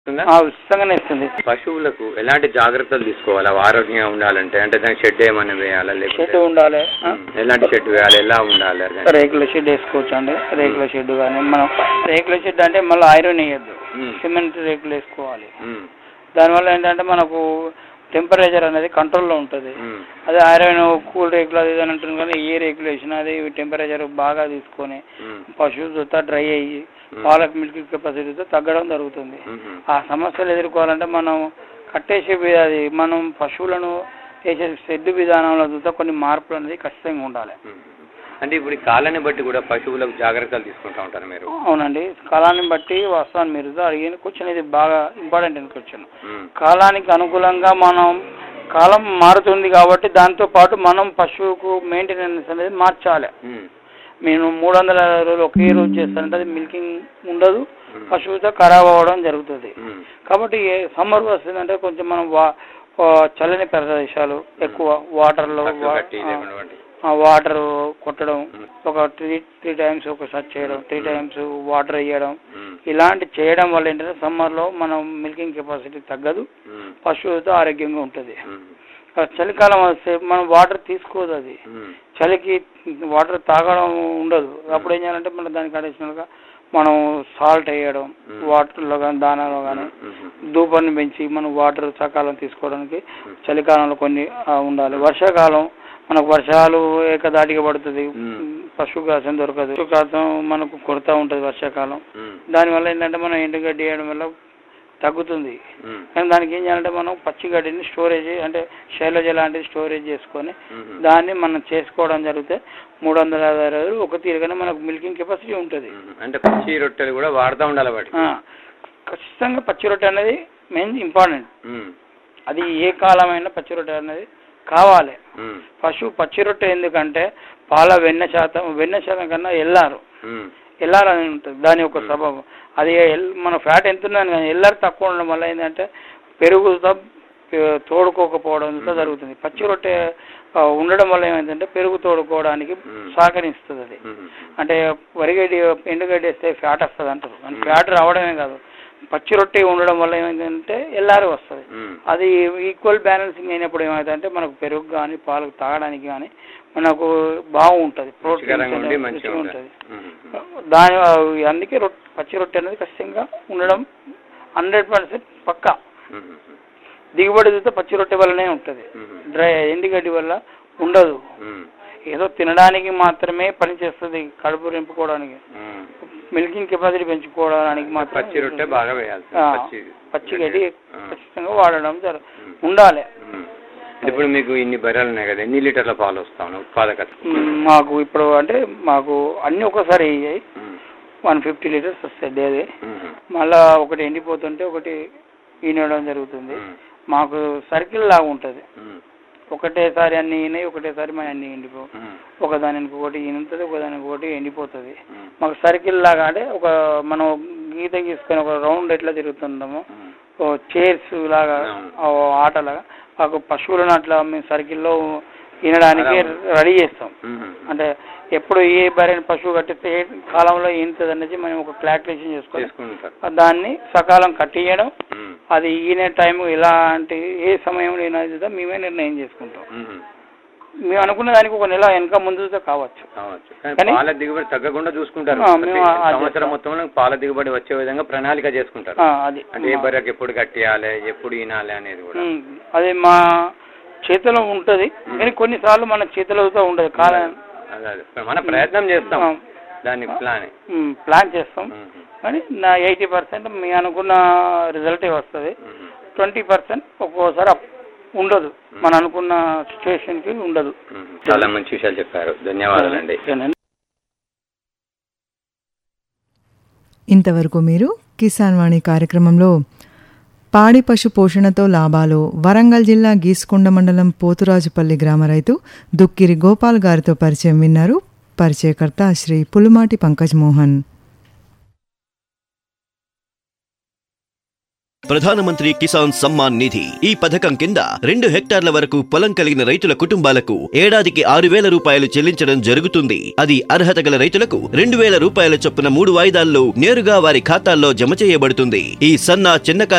ఉందా? ఆ, ఉచితంగానే ఇస్తుంది పశువులకు ఎలాంటి జాగ్రత్తలు తీసుకోవాలి అవి ఆరోగ్యంగా ఉండాలంటే అంటే దానికి షెడ్ ఏమైనా వేయాలా షెడ్ లేకపోతే ఉండాలి ఆ? ఉమ్, ఎలాంటి షెడ్ వేయాలి ఎలా ఉండాలి అది? రేకుల షెడ్ వేసుకోవచ్చు అండి రేకుల షెడ్ కానీ మనం రేకుల షెడ్ అంటే మళ్ళీ ఐరన్ వేయద్దు ఉమ్, సిమెంట్ రేకులు వేసుకోవాలి ఉమ్, దానివల్ల ఏంటంటే మనకు టెంపరేచర్ అనేది కంట్రోల్లో ఉంటుంది ఉమ్, అదే ఐరన్ కూల్ రేకులు అది ఇది అని అంటుంది కానీ ఏ రేకులు వేసినా అది టెంపరేచర్ బాగా తీసుకొని ఉమ్, పశువు చూస్తా డ్రై అయ్యి ఉమ్, పాలకు మిల్క్ కెపాసిటీతో తగ్గడం జరుగుతుంది ఉమ్, ఆ సమస్యలు ఎదుర్కోవాలంటే మనం కట్టేసే వి- అది మనం పశువులను వేసే షెడ్ విధానంలో చూస్తే కొన్ని మార్పులు అనేది ఖచ్చితంగా ఉండాలి ఉమ్. అంటే ఇప్పుడు ఈ కాలాన్ని బట్టి కూడా పశువులకు జాగ్రత్తలు తీసుకుంటా ఉంటారు మీరు అవునండి కాలాన్ని బట్టి వస్తాను మీరు అడిగిన క్వశ్చన్ ఇది బాగా ఇంపార్టెంట్ అయిన క్వశ్చన్ ఉమ్, కాలానికి అనుకూలంగా మనం కాలం మారుతుంది కాబట్టి దాంతో పాటు మనం పశువుకు మెయింటెనెన్స్ అనేది మార్చాలి ఉమ్, నేను మూడు వందల అరవై రోజులు ఒకే రోజు చేస్తానంటే అది మిల్కింగ్ ఉండదు ఉమ్, పశువుతో ఖరాబ్ అవ్వడం జరుగుతుంది ఉమ్, కాబట్టి సమ్మర్ వస్తుందంటే కొంచెం మనం వా ఆ, చల్లని ప్రదేశాలు ఎక్కువ వాటర్లో పక్కకు కట్టి లేకుండా వాటి. వాటర్ కొట్టడం ఉమ్, ఒక త్రీ త్రీ టైమ్స్ ఒకసారి చేయడం త్రీ టైమ్స్ వాటర్ వేయడం ఉమ్, ఇలాంటి చేయడం వల్ల ఏంటంటే సమ్మర్లో మనం మిల్కింగ్ కెపాసిటీ తగ్గదు ఉమ్, పశువుతో ఆరోగ్యంగా ఉంటుంది ఉమ్, ఆ చలికాలం వస్తే మనం వాటర్ తీసుకోదు అది ఉమ్, చలికి వాటర్ తాగడం ఉండదు అప్పుడు ఏం చేయాలంటే మనం దానికి అడిషనల్గా మనం సాల్ట్ వేయడం మ్మ్. వాటర్లో కానీ దానాలో కానీ ఉమ్, ఉమ్, ధూపాన్ని పెంచి మనం వాటర్ సకాలం తీసుకోవడానికి మ్మ్. చలికాలంలో కొన్ని ఆ, ఉండాలి వర్షాకాలం మనకు వర్షాలు ఏకదాటిగా పడుతుంది మ్మ్. పశువు కాసం దొరకదు పశువు కాసం మనకు కొరత ఉంటుంది వర్షాకాలం ఉమ్, దానివల్ల ఏంటంటే మనం ఎండుగడ్డి వేయడం వల్ల తగ్గుతుంది ఉమ్, కానీ దానికి ఏం చేయాలంటే మనం పచ్చి గడ్డిని స్టోరేజ్ అంటే శైలజ లాంటిది స్టోరేజ్ చేసుకొని ఉమ్, దాన్ని మనం చేసుకోవడం జరిగితే మూడు వందల యాభై రోజులు ఒక తీరుగానే మనకు మిల్కింగ్ కెపాసిటీ ఉంటుంది ఉమ్. అంటే పచ్చి రొట్టెలు కూడా వాడుతూ ఉండాలి వాటికి ఆ, ఖచ్చితంగా పచ్చి రొట్టె అనేది మెయిన్ ఇంపార్టెంట్ ఉమ్, అది ఏ కాలమైనా పచ్చి రొట్టె అనేది కావాలి ఉమ్, పశువు పచ్చి రొట్టె ఎందుకంటే పాల వెన్న శాతం వెన్న శాతం కన్నా ఎల్లారు ఉమ్, ఎల్లారని ఉంటుంది దాని యొక్క స్వభావం అది ఎల్- మన ఫ్యాట్ ఎంత ఉందని కానీ ఎల్లారు తక్కువ ఉండడం వల్ల ఏంటంటే పెరుగుతో పె- తోడుకోకపోవడం అంతా జరుగుతుంది పచ్చి రొట్టె ఆ, ఉండడం వల్ల ఏమైందంటే పెరుగు తోడుకోవడానికి మ్మ్. సహకరిస్తుంది అది ఉమ్, అంటే వరిగడ్డి ఎండుగడ్డి వేస్తే ఫ్యాట్ వస్తుంది అంటారు కానీ ఫ్యాట్ రావడమే కాదు పచ్చి రొట్టె ఉండడం వల్ల ఏమైందంటే ఎల్లారి వస్తుంది ఉమ్, అది ఈక్వల్ బ్యాలెన్సింగ్ అయినప్పుడు ఏమవుతుందంటే మనకు పెరుగు కానీ పాలు తాగడానికి కానీ మనకు బాగుంటుంది రుచికరంగా ఉండి ప్రోటీన్ మంచిగా రుచిగా ఉంటుంది ఉంటుంది ఉమ్, దాని అందుకే రొట్టె పచ్చి రొట్టె అనేది ఖచ్చితంగా ఉండడం హండ్రెడ్ పర్సెంట్ పక్కా ఉమ్, ఉమ్, దిగుబడి చూస్తే పచ్చి రొట్టె వల్లనే ఉంటుంది ఉమ్, డ్రై ఎండుగడ్డి వల్ల ఉండదు ఉమ్, ఏదో తినడానికి మాత్రమే పనిచేస్తుంది కడుపు నింపుకోవడానికి ఉమ్. మిల్కింగ్ కెపాసిటీ పెంచుకోవడానికి మాత్రం పచ్చి రొట్టె బాగా వేయాలి ఆ, పచ్చి పచ్చి గడ్డి ఆ. ఖచ్చితంగా వాడడం జరు ఉమ్. ఉండాలి ఉమ్. ఇప్పుడు మీకు ఇన్ని బర్రెలు ఉన్నాయి కదా ఎన్ని లీటర్ల పాలు వస్తాను ఉత్పాదకత మ్, మాకు ఇప్పుడు అంటే మాకు అన్ని ఒకసారి అయ్యాయి ఉమ్, వన్ ఫిఫ్టీ లీటర్స్ వస్తాయి డైలీ ఉమ్, మళ్ళా ఒకటి ఎండిపోతుంటే ఒకటి ఈనడం జరుగుతుంది ఉమ్, మాకు సర్కిల్ లాగా ఉంటుంది ఉమ్, ఒకటేసారి అన్ని ఈనాయి ఒకటేసారి మన అన్ని ఎండిపో ఉమ్, ఒకదానికి ఒకటి ఈనుతుంది ఒకదానికి ఒకటి ఎండిపోతుంది ఉమ్, మాకు సర్కిల్ లాగా అంటే ఒక మనం గీత గీసుకొని ఒక రౌండ్ ఎట్లా తిరుగుతుంటామో ఉమ్, ఓ చైర్స్ లాగా అవును. ఓ ఆటలాగా మాకు పశువులను అట్లా మేము సర్కిల్లో ఈనడానికి అలా. రెడీ చేస్తాం ఉమ్, అంటే ఎప్పుడు ఏ బరైన పశువు కట్టిస్తే ఏ కాలంలో ఈనుతుంది అనేది మనం ఒక క్లారిఫికేషన్ చేసుకొని చేసుకుంటారు దాన్ని సకాలం కట్టియడం ఉమ్, అది ఈనే టైం ఎలాంటి ఏ సమయంలో ఈనదో మేమే నిర్ణయం చేసుకుంటాం ఉమ్, మేము అనుకున్న దానికి ఒక నెల వెనక ముందుతో కావచ్చు కావచ్చు కానీ కానీ- పాల దిగుబడి తగ్గకుండా చూసుకుంటారు ఆ, మేము ప్రతి అది సంవత్సరం చేస్తాం. మొత్తంలో పాల దిగుబడి వచ్చే విధంగా ప్రణాళిక చేసుకుంటారు ఆ, అది అంటే ఏ బర్రెకి ఎప్పుడు కట్టియాలి ఎప్పుడు ఈనాలి అనేది కూడా ఉమ్, అది మా చేతిలో ఉంటుంది కానీ కొన్నిసార్లు మన చేతిలోతో ఉండదు కాలం అదే అదే. మన ప్రయత్నం చేస్తాం ఆ. దాని ప్లాన్ ఉమ్, ప్లాన్ చేస్తాం కానీ నా ఎయిటీ పర్సెంట్ మీ అనుకున్న రిజల్టే వస్తుంది ట్వంటీ పర్సెంట్ ఒక్కోసారి అప్- ఉండదు మన అనుకున్న సిచ్యువేషన్కి ఉండదు చాలా మంచి విషయాలు చెప్పారు ధన్యవాదాలండి ఓకేనండి. ఇంతవరకు మీరు కిసాన్ వాణి కార్యక్రమంలో పాడి పశు పోషణతో లాభాలు వరంగల్ జిల్లా గీసుకొండ మండలం పోతురాజుపల్లి గ్రామ రైతు దుక్కిరి గోపాల్ గారితో పరిచయం విన్నారు పరిచయకర్త శ్రీ పులుమాటి పంకజ్ మోహన్ ప్రధానమంత్రి కిసాన్ సమ్మాన్ నిధి ఈ పథకం కింద రెండు హెక్టార్ల వరకు పొలం కలిగిన రైతుల కుటుంబాలకు ఏడాదికి ఆరు వేల రూపాయలు చెల్లించడం జరుగుతుంది అది అర్హత గల రైతులకు రెండు వేల రూపాయల చొప్పున మూడు వాయిదాల్లో నేరుగా వారి ఖాతాల్లో జమ చేయబడుతుంది ఈ సన్న చిన్నకారు